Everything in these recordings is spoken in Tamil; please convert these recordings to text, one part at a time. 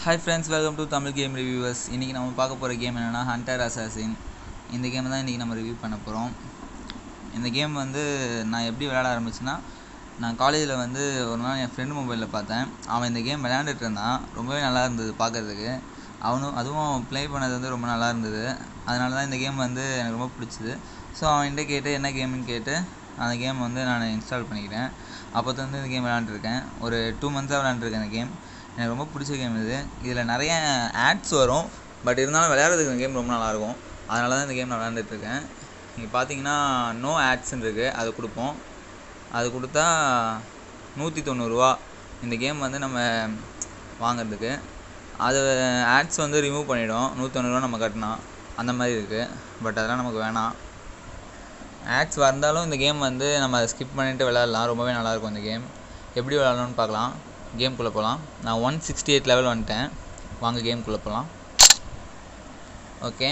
hi friends welcome to Tamil game reviewers இன்றைக்கி நம்ம பார்க்க போகிற கேம் என்னென்னா ஹண்டர் அசாசின் இந்த கேம் தான் இன்றைக்கி நம்ம ரிவ்யூ பண்ண போகிறோம் இந்த கேம் வந்து நான் எப்படி விளையாட ஆரம்பிச்சேன்னா நான் காலேஜில் வந்து ஒரு நாள் என் ஃப்ரெண்டு மொபைலில் பார்த்தேன் அவன் இந்த கேம் விளையாண்டுட்டு இருந்தான் ரொம்பவே நல்லா இருந்தது பார்க்குறதுக்கு அவனும் அதுவும் ப்ளே பண்ணது வந்து ரொம்ப நல்லா இருந்தது அதனால தான் இந்த கேம் வந்து எனக்கு ரொம்ப பிடிச்சிது ஸோ அவன்கிட்ட கேட்டு என்ன கேம்னு கேட்டு அந்த கேம் வந்து நான் இன்ஸ்டால் பண்ணிக்கிட்டேன் அப்போ வந்து இந்த கேம் விளையாண்டுருக்கேன் ஒரு டூ மந்த்ஸாக விளையாண்டுருக்கேன் இந்த கேம் எனக்கு ரொம்ப பிடிச்ச கேம் இது இதில் நிறைய ஆட்ஸ் வரும் பட் இருந்தாலும் விளையாடுறதுக்கு இந்த கேம் ரொம்ப நல்லாயிருக்கும் அதனால தான் இந்த கேம் நான் விளையாண்டுட்ருக்கேன் நீங்கள் பார்த்தீங்கன்னா நோ ஆட்ஸ்ன்னு இருக்குது அது கொடுப்போம் அது கொடுத்தா நூற்றி தொண்ணூறுரூவா இந்த கேம் வந்து நம்ம வாங்குறதுக்கு அது ஆட்ஸ் வந்து ரிமூவ் பண்ணிவிடும் நூற்றி தொண்ணூறுரூவா நம்ம கட்டினா அந்த மாதிரி இருக்குது பட் அதெல்லாம் நமக்கு வேணாம் ஆட்ஸ் வந்தாலும் இந்த கேம் வந்து நம்ம ஸ்கிப் பண்ணிவிட்டு விளையாடலாம் ரொம்பவே நல்லாயிருக்கும் இந்த கேம் எப்படி விளையாடணும்னு பார்க்கலாம் கேம்குள்ளே போகலாம் நான் ஒன் சிக்ஸ்டி எயிட் லெவல் வந்துட்டேன் வாங்க கேம்குள்ளே போகலாம் ஓகே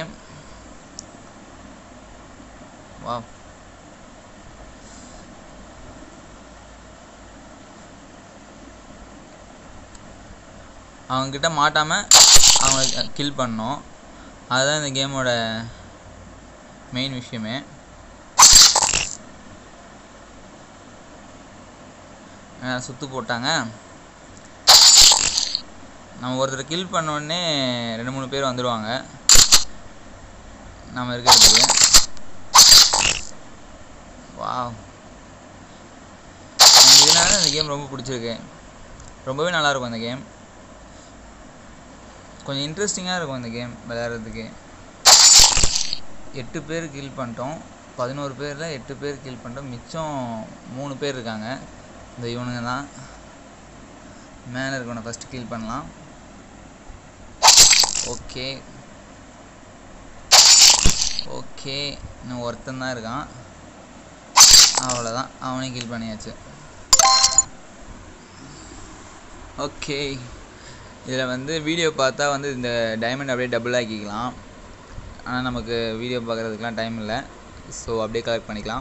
வா அவங்கக்கிட்ட மாட்டாமல் அவங்க கில் பண்ணோம் அதுதான் இந்த கேமோட மெயின் விஷயமே சுற்று போட்டாங்க நம்ம ஒருத்தர் கில் பண்ண உடனே ரெண்டு மூணு பேர் வந்துடுவாங்க நம்ம இருக்கிறதுக்கு வா எனக்கு இதனால இந்த கேம் ரொம்ப பிடிச்சிருக்கு ரொம்பவே நல்லாயிருக்கும் இந்த கேம் கொஞ்சம் இன்ட்ரெஸ்டிங்காக இருக்கும் இந்த கேம் விளையாடுறதுக்கு எட்டு பேர் கில் பண்ணிட்டோம் பதினோரு பேரில் எட்டு பேர் கில் பண்ணிட்டோம் மிச்சம் மூணு பேர் இருக்காங்க இந்த இவனுங்க தான் மேலே இருக்கவனை ஃபஸ்ட்டு கில் பண்ணலாம் ஓகே ஓகே இன்னும் ஒருத்தன் தான் இருக்கான் அவ்வளோதான் அவனையும் கில் பண்ணியாச்சு ஓகே இதில் வந்து வீடியோ பார்த்தா வந்து இந்த டைமண்ட் அப்படியே டபுள் ஆக்கிக்கலாம் ஆனால் நமக்கு வீடியோ பார்க்குறதுக்குலாம் டைம் இல்லை ஸோ அப்படியே கலெக்ட் பண்ணிக்கலாம்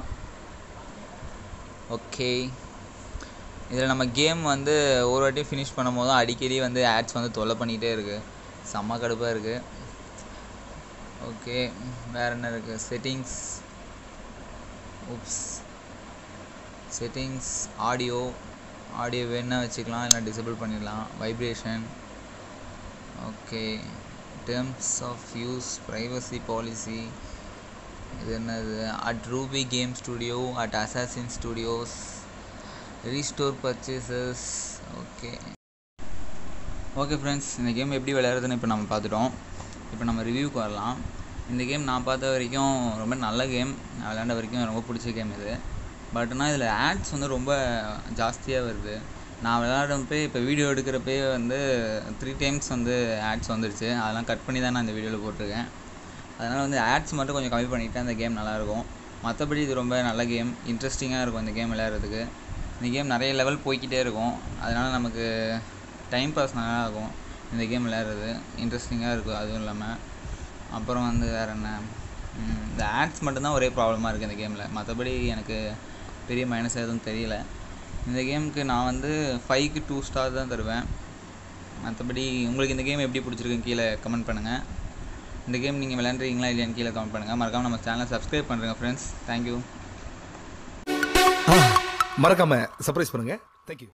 ஓகே இதில் நம்ம கேம் வந்து ஒரு வாட்டி ஃபினிஷ் பண்ணும் போதும் அடிக்கடி வந்து ஆட்ஸ் வந்து தொல்லை பண்ணிகிட்டே இருக்குது செம்ம கடுப்பாக இருக்குது ஓகே வேறு என்ன இருக்குது settings oops settings audio audio வேணால் வச்சுக்கலாம் இல்லை டிசபிள் பண்ணிடலாம் vibration okay terms of use privacy policy இது என்னது at ruby game studio at assassin studios restore purchases okay okay friends இந்த கேம் எப்படி விளையாடுறதுன்னு இப்போ நம்ம பார்த்துட்டோம் இப்போ நம்ம ரிவ்யூக்கு வரலாம் இந்த கேம் நான் பார்த்த வரைக்கும் ரொம்ப நல்ல கேம் நான் விளையாண்ட வரைக்கும் ரொம்ப பிடிச்ச கேம் இது பட் ஆனால் இதில் ஆட்ஸ் வந்து ரொம்ப ஜாஸ்தியாக வருது நான் விளையாடுறப்பே இப்போ வீடியோ எடுக்கிறப்பே வந்து த்ரீ டைம்ஸ் வந்து ஆட்ஸ் வந்துருச்சு அதெல்லாம் கட் பண்ணி தான் நான் இந்த வீடியோவில் போட்டிருக்கேன் அதனால் வந்து ஆட்ஸ் மட்டும் கொஞ்சம் கம்மி பண்ணிவிட்டா இந்த கேம் நல்லாயிருக்கும் மற்றபடி இது ரொம்ப நல்ல கேம் இன்ட்ரெஸ்டிங்காக இருக்கும் இந்த கேம் விளையாடுறதுக்கு இந்த கேம் நிறைய லெவல் போய்கிட்டே இருக்கும் அதனால் நமக்கு டைம் பாஸ் நல்லா இருக்கும் இந்த கேம் விளையாடுறது இன்ட்ரெஸ்டிங்காக இருக்கும் அதுவும் இல்லாமல் அப்புறம் வந்து வேறு என்ன இந்த ஆட்ஸ் மட்டும்தான் ஒரே ப்ராப்ளமாக இருக்குது இந்த கேமில் மற்றபடி எனக்கு பெரிய மைனஸ் எதுவும் தெரியல இந்த கேமுக்கு நான் வந்து ஃபைவ்க்கு டூ ஸ்டார் தான் தருவேன் மற்றபடி உங்களுக்கு இந்த கேம் எப்படி பிடிச்சிருக்குன்னு கீழே கமெண்ட் பண்ணுங்கள் இந்த கேம் நீங்கள் விளையாண்டுறீங்களா இல்லையான்னு கீழே கமெண்ட் பண்ணுங்கள் மறக்காமல் நம்ம சேனலை சப்ஸ்கிரைப் பண்ணுறேங்க ஃப்ரெண்ட்ஸ் தேங்க்யூ மறக்காம சர்ப்ரைஸ் பண்ணுங்க தேங்க்யூ